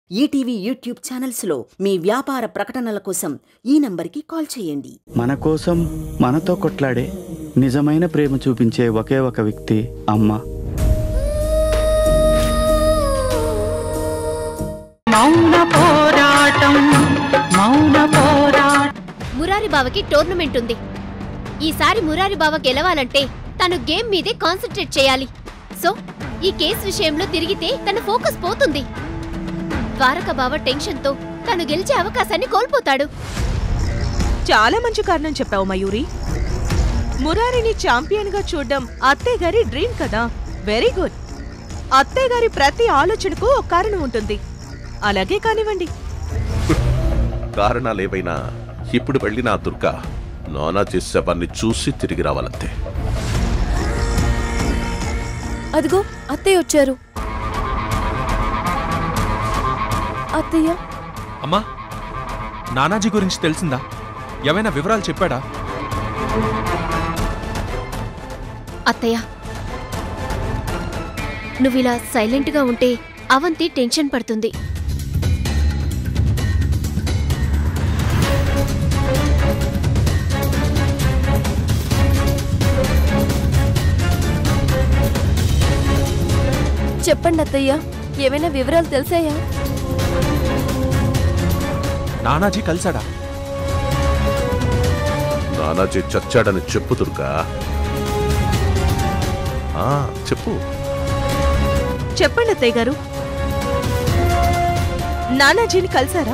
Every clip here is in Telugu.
ఈటీవీ యూట్యూబ్ ఛానల్స్లో మీ వ్యాపార ప్రకటనల కోసం ఈ నంబర్కి కాల్ చేయండి మన కోసం మనతో కొట్లాడే నిజమైన ప్రేమ చూపించే ఒకే ఒక వ్యక్తి అమ్మ మౌన పోరాటం మౌన పోరాటం మురారి బావకి టోర్నమెంట్ ఉంది ఈసారి మురారి బావ గెలవాలంటే తను గేమ్ మీదే కాన్సన్ట్రేట్ చేయాలి సో ఈ కేస్ విషయంలో తిరిగితే తన ఫోకస్ పోతుంది ద్వారక బావ టెన్షన్తో తను గెలిచే అవకాశాన్ని కోల్పోతాడు చాలా మంచి కారణం చెప్పావు మయూరి మురారిని ఛాంపియన్ గా చూడడం అత్తయ్య గారి డ్రీమ్ కదా వెరీ గుడ్ అత్తయ్య గారి ప్రతి ఆలోచనకు ఒక కారణం ఉంటుంది అలాగే కానివ్వండి కారణాలేవైనా ఇప్పుడు వెళ్ళిన ఆ దుర్గ నానా చేసేవాన్ని చూసి తిరిగి రావాలంతే అదిగో అత్తయ్య వచ్చారు అత్తయ్య అమ్మా నానాజీ గురించి తెలిసిందా ఏమైనా వివరాలు చెప్పాడా అత్తయ్య నువ్విలా సైలెంట్గా ఉంటే అవంతి టెన్షన్ పడుతుంది చెప్పండి అత్తయ్య ఏమైనా వివరాలు తెలిసాయా నానాజీ కలిశాడా నానాజీ చచ్చాడని చెప్పు దుర్గా ఆ, చెప్పు చెప్పండి అత్తయ్య గారు నానాజీని కలిసారా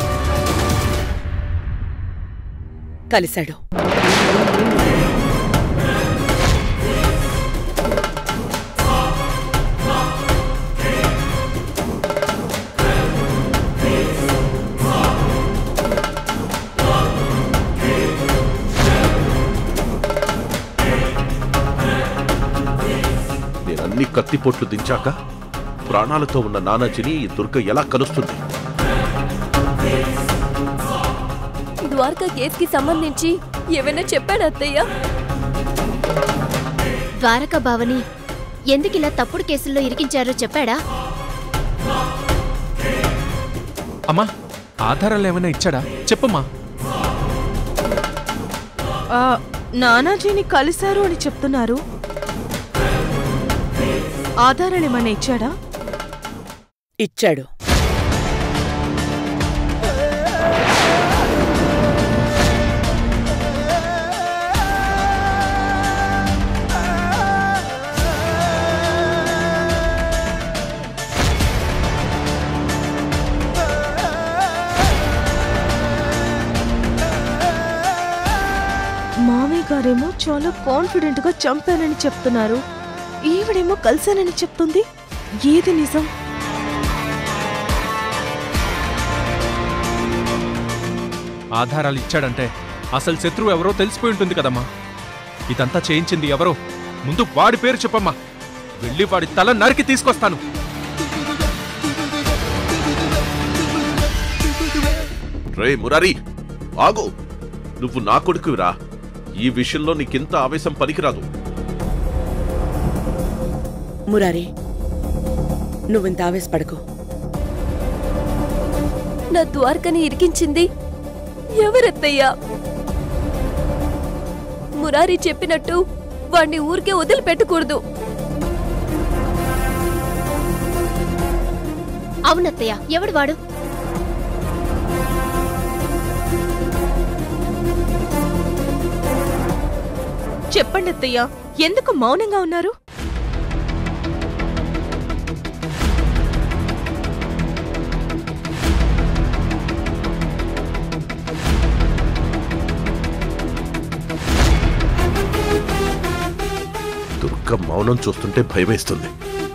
కలిశాడు నేనన్ని కత్తిపోట్లు దించాక ప్రాణాలతో ఉన్న నానాజీని ఈ దుర్గ ఎలా కలుస్తుంది ద్వారకా కేసుకి సంబంధించి ఏమైనా చెప్పాడు అత్తయ్య ద్వారక బావని ఎందుకిలా తప్పుడు కేసుల్లో ఇరికించారో చెప్పాడా అమ్మా ఆధారాలు ఏమైనా ఇచ్చాడా చెప్పమ్మా ఆ, నానాజీని కలిశారు అని చెప్తున్నారు ఆధారాలేమన్నా ఇచ్చాడా ఇచ్చాడు మామయ్య గారేమో చాలా కాన్ఫిడెంట్ గా చంపానని చెప్తున్నారు ఈవిడేమో కలిశానని చెప్తుంది ఏది నిజం ఆధారాలు ఇచ్చాడంటే అసలు శత్రువు ఎవరో తెలిసిపోయి ఉంటుంది కదమ్మా ఇదంతా చేయించింది ఎవరో ముందు వాడి పేరు చెప్పమ్మా వెళ్ళి వాడి తల నరికి తీసుకొస్తాను రే మురారి ఆగు నువ్వు నా కొడుకువిరా ఈ విషయంలో నీకింత ఆవేశం పనికిరాదు మురారి నువ్వింత ఆవేశపడకు నా ద్వారకని ఇరికించింది ఎవరత్తయ్యా మురారి చెప్పినట్టు వాణ్ణి ఊరికే వదిలిపెట్టకూడదు అవునత్తయ్య ఎవడు వాడు చెప్పండి అత్తయ్య ఎందుకు మౌనంగా ఉన్నారు దుర్గ మౌనం చూస్తుంటే భయమేస్తుంది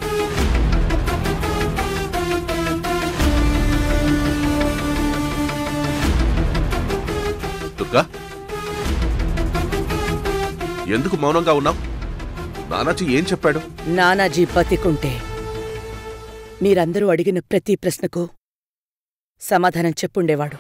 దుర్గా ఎందుకు మౌనంగా ఉన్నావు నానాజీ ఏం చెప్పాడు నానాజీ బతికుంటే మీరందరూ అడిగిన ప్రతి ప్రశ్నకు సమాధానం చెప్పుండేవాడు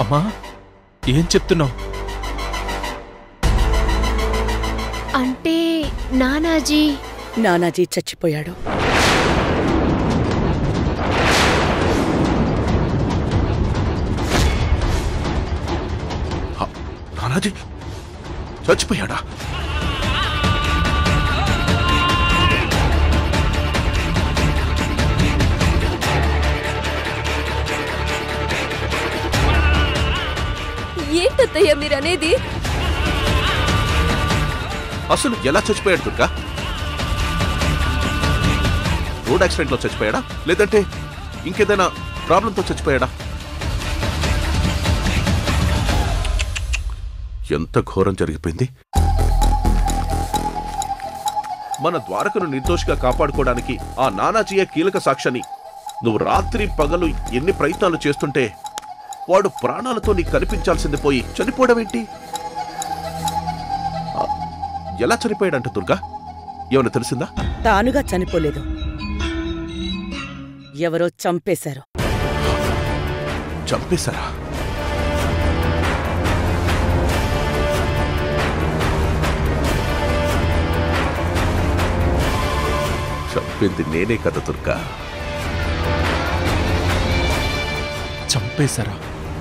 అమ్మా ఏం చెప్తున్నావు అంటే నానాజీ నానాజీ చచ్చిపోయాడు హ, నానాజీ చచ్చిపోయాడా ఏంటత్తయ్య మీరనేది అసలు ఎలా చచ్చిపోయాడు దుర్గా రోడ్ యాక్సిడెంట్ లో చచ్చిపోయాడా లేదంటే ఇంకేదైనా ప్రాబ్లంతో చచ్చిపోయాడా ఎంత ఘోరం జరిగిపోయింది మన ద్వారకను నిర్దోషిగా కాపాడుకోవడానికి ఆ నానాజీయ కీలక సాక్ష్యాన్ని నువ్వు రాత్రి పగలు ఎన్ని ప్రయత్నాలు చేస్తుంటే వాడు ప్రాణాలతో నీకు కనిపించాల్సింది పోయి చనిపోవడం ఏంటి ఆ, ఎలా చనిపోయాడంట దుర్గా ఏమైనా తెలిసిందా తానుగా చనిపోలేదు ఎవరో చంపేశారు చంపేశారా చంపింది నేనే కదా దుర్గా చంపేశారా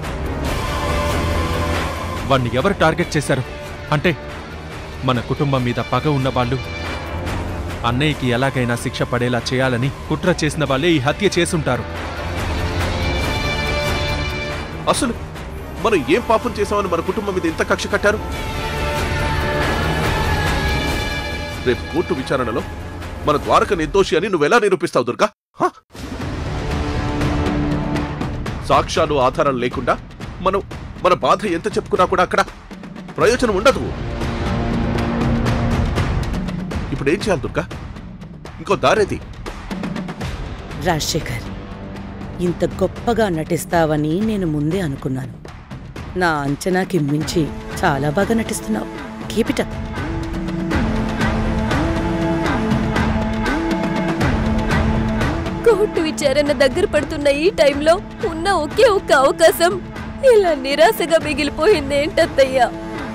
వాణ్ణి ఎవరు టార్గెట్ చేశారు అంటే మన కుటుంబం మీద పగ ఉన్న వాళ్ళు అన్నయ్యకి ఎలాగైనా శిక్ష పడేలా చేయాలని కుట్ర చేసిన వాళ్ళే ఈ హత్య చేసుంటారు అసలు మనం ఏం పాపం చేశామని మన కుటుంబం మీద ఇంత కక్ష కట్టారు రేపు కోర్టు విచారణలో మన ద్వారక నిర్దోషి అని నువ్వెలా నిరూపిస్తావు దుర్గా హ? సాక్ష్యాలు ఆధారాలు లేకుండా మనం మన బాధ ఎంత చెప్పుకున్నా కూడా అక్కడ ప్రయోజనం ఉండదు ఇప్పుడు ఏం చేయాలి దుర్గా ఇంకో దారేది రాజశేఖర్ ఇంత గొప్పగా నటిస్తావని నేను ముందే అనుకున్నాను నా అంచనాకి మించి చాలా బాగా నటిస్తున్నావు కీపిట కోర్టు విచారణ దగ్గర పడుతున్న ఈ టైంలో ఉన్న ఒకే ఒక్క అవకాశం ఇలా నిరాశగా మిగిలిపోయింది ఏంటత్తయ్యా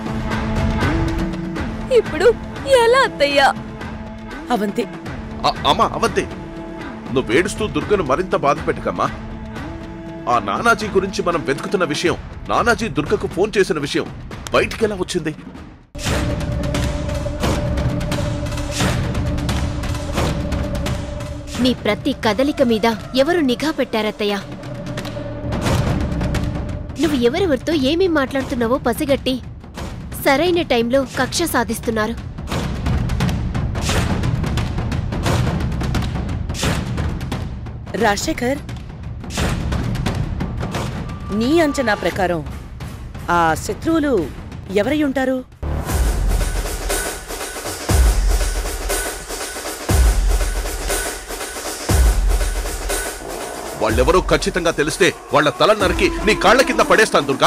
ఇప్పుడు ఎలా అత్తయ్యా అవంతి అ- అమ్మా అవంతే నువ్వు ఏడుస్తూ దుర్గను మరింత బాధ పెట్టకమ్మా ఆ నానాజీ గురించి మనం వెతుకుతున్న విషయం నానాజీ దుర్గకు ఫోన్ చేసిన విషయం బయటికి ఎలా వచ్చింది నీ ప్రతి కదలిక మీద ఎవరు నిఘా పెట్టారత్తయ్య నువ్వు ఎవరెవరితో ఏమేం మాట్లాడుతున్నావో పసిగట్టి సరైన టైంలో కక్ష సాధిస్తున్నారు రాజశేఖర్ నీ అంచనా ప్రకారం ఆ శత్రువులు ఎవరై ఉంటారు వాళ్ళెవరో ఖచ్చితంగా తెలిస్తే వాళ్ళ తల నరికి నీ కాళ్ళ కింద పడేస్తాను దుర్గా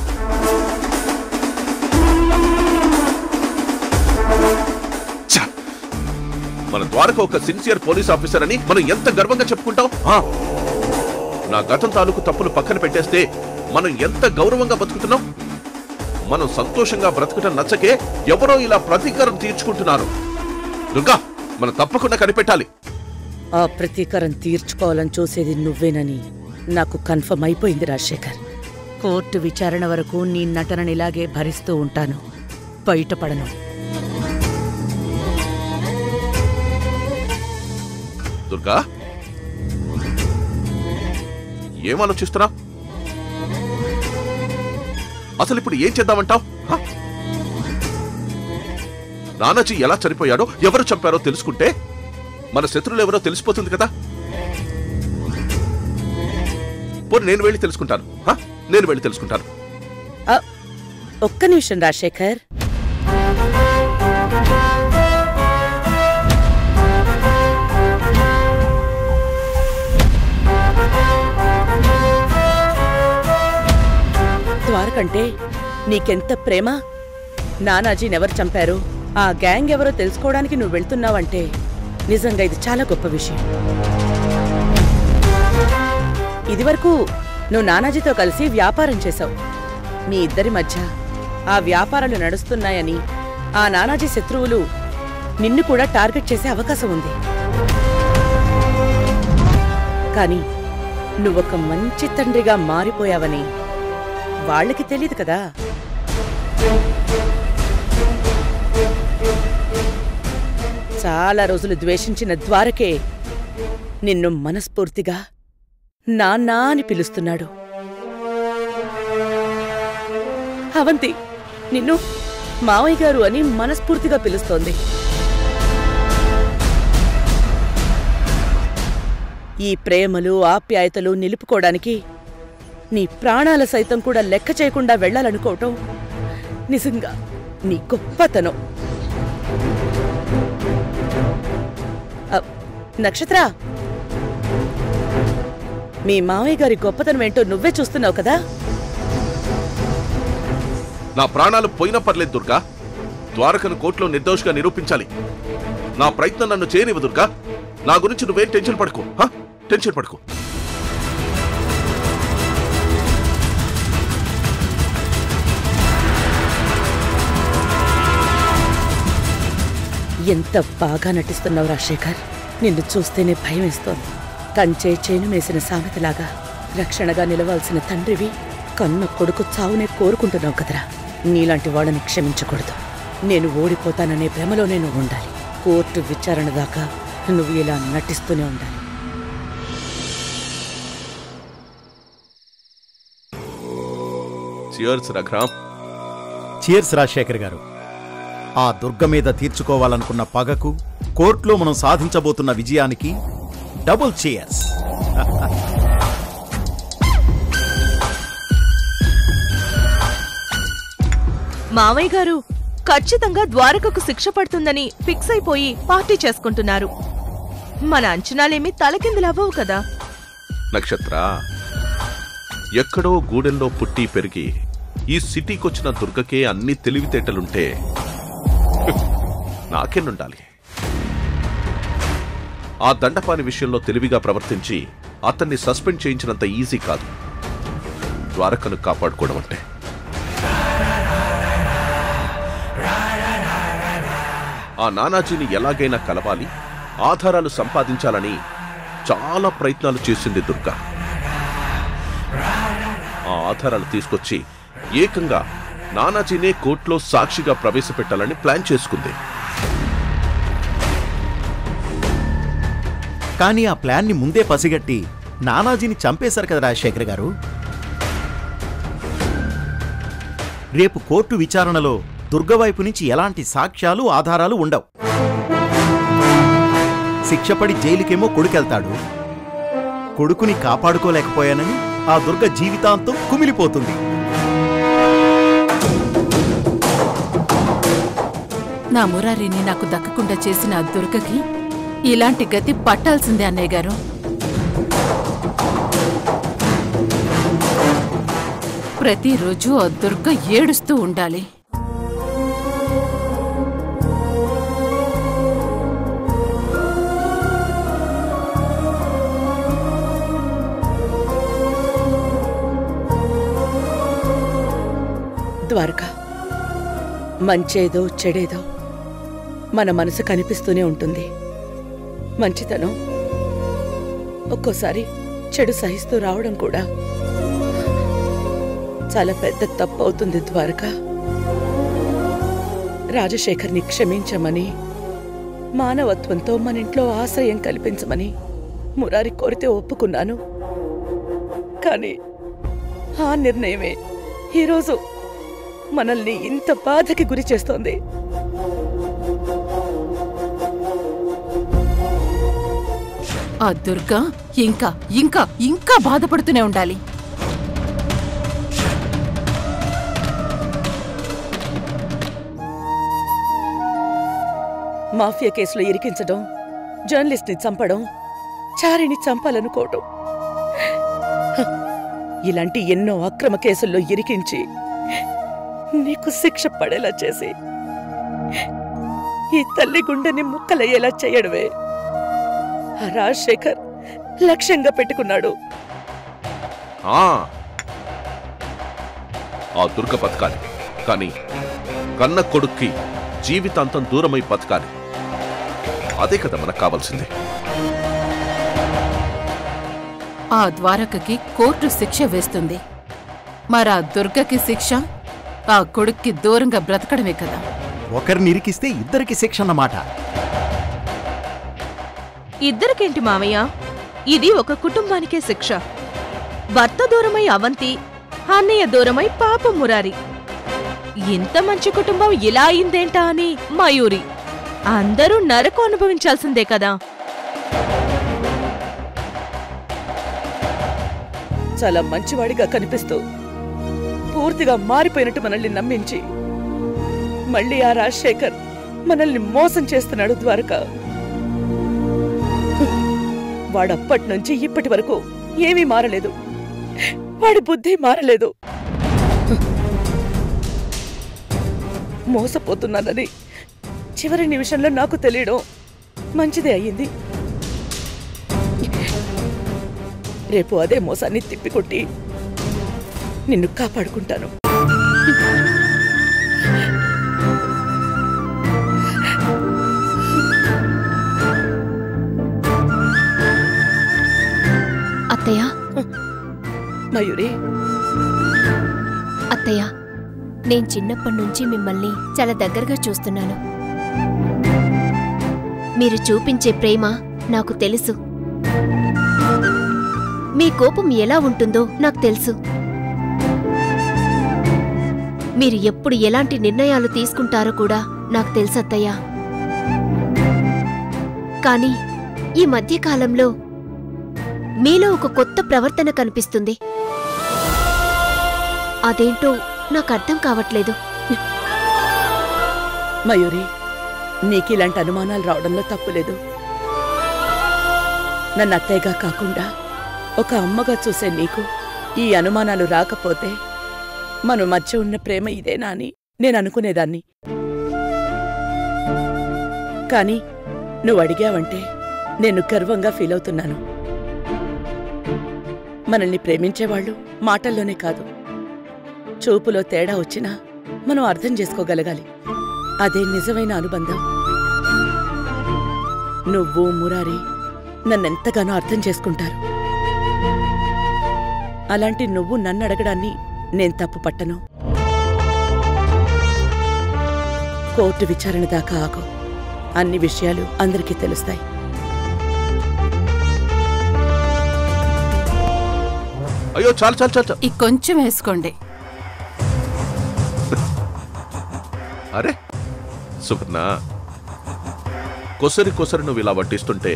ఛ! మన ద్వారక ఒక సిన్సియర్ పోలీస్ ఆఫీసర్ అని మనం ఎంత గర్వంగా చెప్పుకుంటాం ఆ! నా గతం తాలూకు తప్పులు పక్కన పెట్టేస్తే మనం ఎంత గౌరవంగా బతుకుతున్నాం మనం సంతోషంగా బ్రతకటం నచ్చకే ఎవరో ఇలా ప్రతీకారం తీర్చుకుంటున్నారు దుర్గా మనం తప్పకుండా కనిపెట్టాలి ఆ ప్రతీకారం తీర్చుకోవాలని చూసేది నువ్వేనని నాకు కన్ఫర్మ్ అయిపోయింది రాజశేఖర్ కోర్టు విచారణ వరకు నీ నటనని ఇలాగే భరిస్తూ ఉంటాను బయటపడను దుర్గా ఏం ఆలోచిస్తున్నా అసలు ఇప్పుడు ఏం చేద్దామంటావ్ హ? నానాజీ ఎలా చనిపోయాడో ఎవరు చంపారో తెలుసుకుంటే మన శత్రువులు ఎవరో తెలిసిపోతుంది కదా పోనీ నేను వెళ్ళి తెలుసుకుంటాను హ? నేను వెళ్ళి తెలుసుకుంటాను ఆ, ఒక్క నిమిషం రాజశేఖర్ ద్వారకంటే నీకెంత ప్రేమ నానాజీనెవరు చంపారు ఆ గ్యాంగ్ ఎవరో తెలుసుకోవడానికి నువ్వు వెళ్తున్నావంటే నిజంగా ఇది చాలా గొప్ప విషయం ఇదివరకు నువ్వు నానాజీతో కలిసి వ్యాపారం చేశావు మీ ఇద్దరి మధ్య ఆ వ్యాపారాలు నడుస్తున్నాయని ఆ నానాజీ శత్రువులు నిన్ను కూడా టార్గెట్ చేసే అవకాశం ఉంది కానీ నువ్వొక మంచి తండ్రిగా మారిపోయావని వాళ్ళకి తెలియదు కదా చాలా రోజులు ద్వేషించిన ద్వారకే నిన్ను మనస్ఫూర్తిగా నాన్నా అని పిలుస్తున్నాడు అవంతి నిన్ను మావయ్య గారు అని మనస్ఫూర్తిగా పిలుస్తోంది ఈ ప్రేమలు ఆప్యాయతలు నిలుపుకోవడానికి నీ ప్రాణాల సైతం కూడా లెక్క చేయకుండా వెళ్ళాలనుకోవటం నిజంగా నీ గొప్పతనం అ, నక్షత్ర మీ మావయ్య గారి గొప్పతనం ఏంటో నువ్వే చూస్తున్నావు కదా నా ప్రాణాలు పోయినా పర్లేదు దుర్గా ద్వారకను కోర్టులో నిర్దోషిగా నిరూపించాలి నా ప్రయత్నం నన్ను చేయనివ్వు దుర్గా నా గురించి నువ్వేం టెన్షన్ పడుకో హ? టెన్షన్ పడుకో ఎంత బాగా నటిస్తున్నావు రాజశేఖర్ నిన్ను చూస్తేనే భయం వేస్తోంది కంచే చేను మేసిన సామెతలాగా రక్షణగా నిలవాల్సిన తండ్రివి కన్న కొడుకు చావునే కోరుకుంటున్నావు కదరా నీలాంటి వాళ్ళని క్షమించకూడదు నేను ఓడిపోతాననే భ్రమలో నేను ఉండాలి కోర్టు విచారణ దాకా నువ్వు ఇలా నటిస్తూనే ఉండాలి చియర్స్ రఘురామ్ చీర్స్ రాజశేఖర్ గారు ఆ దుర్గ మీద తీర్చుకోవాలనుకున్న పగకు కోర్టులో మనం సాధించబోతున్న విజయానికి డబుల్ చీయర్స్ మావయ్య గారు ఖచ్చితంగా ద్వారకకు శిక్ష పడుతుందని ఫిక్స్ అయిపోయి పార్టీ చేసుకుంటున్నారు మన అంచనాలేమీ తలకిందులవ్వవు కదా నక్షత్ర ఎక్కడో గూడెంలో పుట్టి పెరిగి ఈ సిటీకొచ్చిన దుర్గకే అన్ని తెలివితేటలుంటే నాకెన్నుండాలి ఆ దండపాని విషయంలో తెలివిగా ప్రవర్తించి అతన్ని సస్పెండ్ చేయించినంత ఈజీ కాదు ద్వారకను కాపాడుకోవడం అంటే ఆ నానాజీని ఎలాగైనా కలవాలి ఆధారాలు సంపాదించాలని చాలా ప్రయత్నాలు చేసింది దుర్గా ఆ ఆధారాలు తీసుకొచ్చి ఏకంగా నానాజీనే కోర్టులో సాక్షిగా ప్రవేశపెట్టాలని ప్లాన్ చేసుకుంది కానీ ఆ ప్లాన్ని ముందే పసిగట్టి నానాజీని చంపేశారు కదా రాజశేఖర్ గారు రేపు కోర్టు విచారణలో దుర్గ వైపు నుంచి ఎలాంటి సాక్ష్యాలు ఆధారాలు ఉండవు శిక్షపడి జైలుకేమో కొడుకెళ్తాడు కొడుకుని కాపాడుకోలేకపోయానని ఆ దుర్గ జీవితాంతం కుమిలిపోతుంది నా మురారిని నాకు దక్కకుండా చేసిన ఆ దుర్గకి ఇలాంటి గతి పట్టాల్సిందే అన్నయ్య గారు ప్రతిరోజు ఆ దుర్గ ఏడుస్తూ ఉండాలి ద్వారక మంచేదో చెడేదో మన మనసు కనిపిస్తూనే ఉంటుంది మంచితనం ఒక్కోసారి చెడు సహిస్తూ రావడం కూడా చాలా పెద్ద తప్పు అవుతుంది ద్వారక రాజశేఖర్ని క్షమించమని మానవత్వంతో మన ఇంట్లో ఆశ్రయం కల్పించమని మురారి కోరితే ఒప్పుకున్నాను కానీ ఆ నిర్ణయమే ఈరోజు మనల్ని ఇంత బాధకి గురి చేస్తోంది ఆ దుర్గ ఇంకా ఇంకా ఇంకా బాధపడుతూనే ఉండాలి మాఫియా కేసులో ఇరికించడం జర్నలిస్ట్ని చంపడం చారిని చంపాలనుకోవటం హ, ఇలాంటి ఎన్నో అక్రమ కేసుల్లో ఇరికించి నీకు శిక్ష పడేలా చేసి ఈ తల్లి గుండెని ముక్కలయ్యేలా చేయడమే ఆ రాజశేఖర్ లక్ష్యంగా పెట్టుకున్నాడు ఆ ఆ దుర్గ బతకాలి కానీ కన్న కొడుక్కి జీవితాంతం దూరమై బతకాలి అదే కదా మనకు కావాల్సింది ఆ ద్వారకకి కోర్టు శిక్ష వేస్తుంది మరా దుర్గకి శిక్ష ఆ కొడుక్కి దూరంగా బ్రతకడమే కదా ఒకరిని ఇరికిస్తే ఇద్దరికి శిక్ష అన్నమాట ఇద్దరికేంటి మావయ్య ఇది ఒక కుటుంబానికే శిక్ష భర్త దూరమై అవంతి అన్నయ్య దూరమై పాప మురారి ఇంత మంచి కుటుంబం ఇలా అయిందేంటా అని మయూరి అందరూ నరకు అనుభవించాల్సిందే కదా చాలా మంచివాడిగా కనిపిస్తూ పూర్తిగా మారిపోయినట్టు మనల్ని నమ్మించి మళ్ళీ ఆ రాజశేఖర్ మనల్ని మోసం చేస్తున్నాడు ద్వారక వాడప్పటి నుంచి ఇప్పటి వరకు ఏమీ మారలేదు వాడి బుద్ధి మారలేదు మోసపోతున్నానని చివరి నిమిషంలో నాకు తెలియడం మంచిదే అయ్యింది రేపు అదే మోసాన్ని తిప్పికొట్టి నిన్ను కాపాడుకుంటాను అత్తయ్య మయూరి అత్తయ్య నేను చిన్నప్పటి నుంచి మిమ్మల్ని చాలా దగ్గరగా చూస్తున్నాను మీరు చూపించే ప్రేమ నాకు తెలుసు మీ కోపం ఎలా ఉంటుందో నాకు తెలుసు మీరు ఎప్పుడు ఎలాంటి నిర్ణయాలు తీసుకుంటారో కూడా నాకు తెలుసు అత్తయ్య కానీ ఈ మధ్యకాలంలో మీలో ఒక కొత్త ప్రవర్తన కనిపిస్తుంది అదేంటో నాకు అర్థం కావట్లేదు మయూరి నీకిలాంటి అనుమానాలు రావడంలో తప్పులేదు నన్ను అత్తయ్యగా కాకుండా ఒక అమ్మగా చూసే నీకు ఈ అనుమానాలు రాకపోతే మన మధ్య ఉన్న ప్రేమ ఇదేనా అని నేను అనుకునేదాన్ని కాని నువ్వు అడిగావంటే నేను గర్వంగా ఫీల్ అవుతున్నాను మనల్ని ప్రేమించేవాళ్ళు మాటల్లోనే కాదు చూపులో తేడా వచ్చినా మనం అర్థం చేసుకోగలగాలి అదే నిజమైన అనుబంధం నువ్వు మురారి నన్నెంతగానో అర్థం చేసుకుంటారు అలాంటి నువ్వు నన్ను అడగడాన్ని నేను తప్పు పట్టను కోర్టు విచారణ దాకా ఆగు అన్ని విషయాలు అందరికీ తెలుస్తాయి అయ్యో చాలు చాలు చాలు చాలు. ఈ కొంచెం వేసుకోండి అరే సువర్ణ కొసరి కొసరి నువ్వు ఇలా వడ్డిస్తుంటే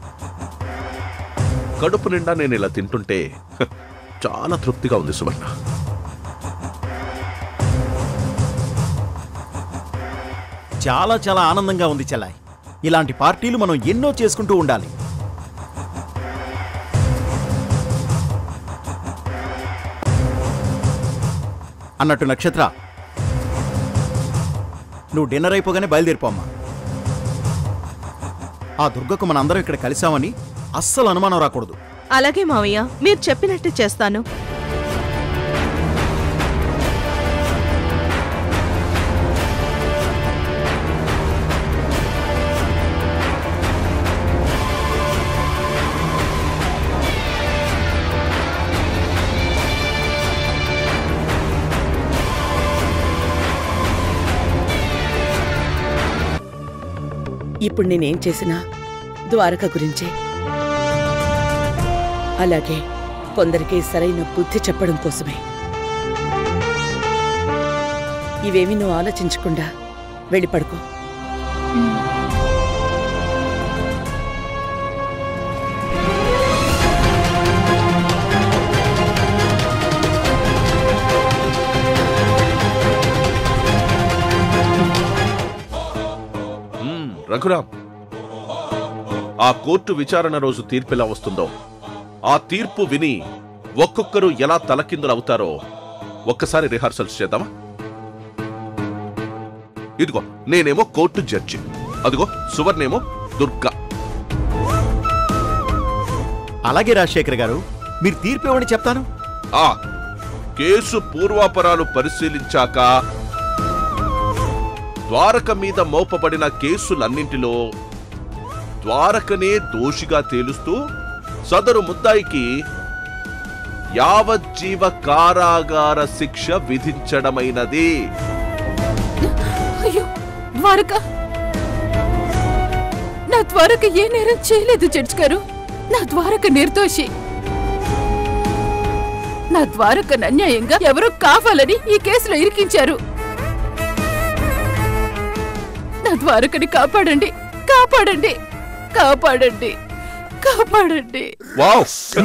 కడుపు నిండా నేను ఇలా తింటుంటే హ, చాలా తృప్తిగా ఉంది సువర్ణ చాలా చాలా ఆనందంగా ఉంది చెల్లాయ్ ఇలాంటి పార్టీలు మనం ఎన్నో చేసుకుంటూ ఉండాలి అన్నట్టు నక్షత్ర నువ్వు డిన్నర్ అయిపోగానే బయలుదేరిపోమ్మా ఆ దుర్గకు మనందరం ఇక్కడ కలిసామని అస్సలు అనుమానం రాకూడదు అలాగే మావయ్య మీరు చెప్పినట్టు చేస్తాను ఇప్పుడు నేనేం చేసినా ద్వారక గురించే అలాగే కొందరికి సరైన బుద్ధి చెప్పడం కోసమే ఇవేమీ నువ్వు ఆలోచించకుండా వెళ్ళి పడుకో మ్మ్, రఘురాం ఆ కోర్టు విచారణ రోజు తీర్పు ఎలా వస్తుందో ఆ తీర్పు విని ఒక్కొక్కరు ఎలా తలకిందులవుతారో ఒక్కసారి రిహార్సల్స్ చేద్దామా ఇదిగో నేనేమో కోర్టు జడ్జి అదిగో సువర్ణేమో దుర్గా అలాగే రాజశేఖర్ గారు మీరు తీర్పు ఇవ్వండి చెప్తాను ఆ కేసు పూర్వాపరాలు పరిశీలించాక ద్వారక మీద మోపబడిన కేసులన్నింటిలో ద్వారకనే దోషిగా తేలుస్తూ సదరు ముద్దాయికి యావజ్జీవ కారాగార శిక్ష విధించడమైనది అయ్యో ద్వారక నా ద్వారక ఏ నేరం చేయలేదు జడ్జ్ గారు నా ద్వారక నిర్దోషి నా ద్వారక అన్యాయంగా ఎవరో కావాలని ఈ కేసులో ఇరికించారు నా ద్వారకని కాపాడండి కాపాడండి కాపాడండి కాపాడండి వావ్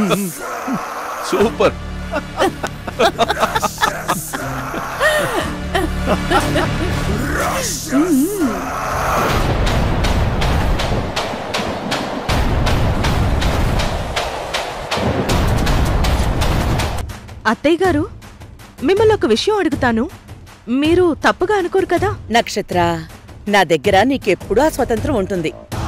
సూపర్ అత్తయ్య గారు మిమ్మల్ని ఒక విషయం అడుగుతాను మీరు తప్పుగా అనుకోరు కదా నక్షత్ర నా దగ్గర నీకెప్పుడూ ఆ స్వతంత్రం ఉంటుంది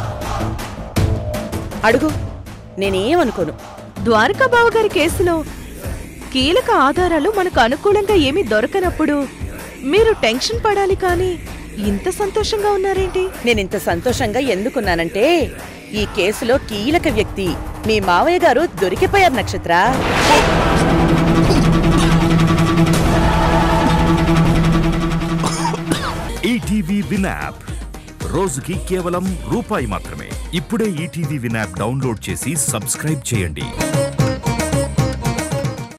అడుగు నేనేమనుకోను ద్వారకా బావ గారి కేసులో కీలక ఆధారాలు మనకు అనుకూలంగా ఏమీ దొరకనప్పుడు మీరు టెన్షన్ పడాలి కానీ ఇంత సంతోషంగా ఉన్నారేంటి నేనింత సంతోషంగా ఎందుకున్నానంటే ఈ కేసులో కీలక వ్యక్తి మీ మావయ్య గారు దొరికిపోయారు నక్షత్ర ఈటీవీ విన్ యాప్ రోజుకి కేవలం రూపాయి మాత్రమే ఇప్పుడే ఈటీవీ విన్ యాప్ డౌన్లోడ్ చేసి సబ్స్క్రైబ్ చేయండి